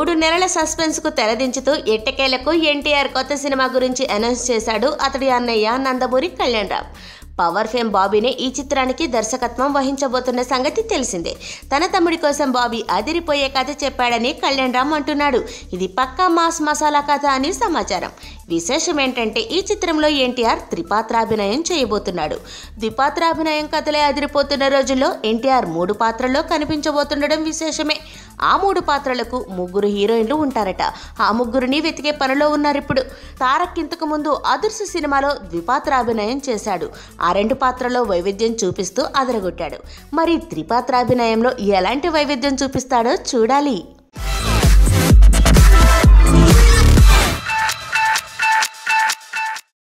మూడు నెలల సస్పెన్స్కు తెరదించుతూ ఎట్టకేలకు ఎన్టీఆర్ కొత్త సినిమా గురించి అనౌన్స్ చేశాడు అతడి అన్నయ్య నందమూరి కళ్యాణ్ పవర్ ఫేమ్ బాబీనే ఈ చిత్రానికి దర్శకత్వం వహించబోతున్న సంగతి తెలిసిందే తన తమ్ముడి కోసం బాబీ అదిరిపోయే కథ చెప్పాడని కళ్యాణ్ రామ్ అంటున్నాడు ఇది పక్కా మాస్ మసాలా కథ అని సమాచారం విశేషం ఏంటంటే ఈ చిత్రంలో ఎన్టీఆర్ త్రిపాత్రాభినయం చేయబోతున్నాడు ద్విపాత్రాభినయం కథలే అదిరిపోతున్న రోజుల్లో ఎన్టీఆర్ మూడు పాత్రల్లో కనిపించబోతుండడం విశేషమే ఆ మూడు పాత్రలకు ముగ్గురు హీరోయిన్లు ఉంటారట ఆ ముగ్గురిని వెతికే పనిలో ఉన్నారు ఇప్పుడు తారక్ ఇంతకు ముందు అదుర్సు సినిమాలో ద్విపాత్రాభినయం చేశాడు ఆ రెండు పాత్రలో వైవిధ్యం చూపిస్తూ అదరగొట్టాడు మరి త్రిపాత్రాభినయంలో ఎలాంటి వైవిధ్యం చూపిస్తాడో చూడాలి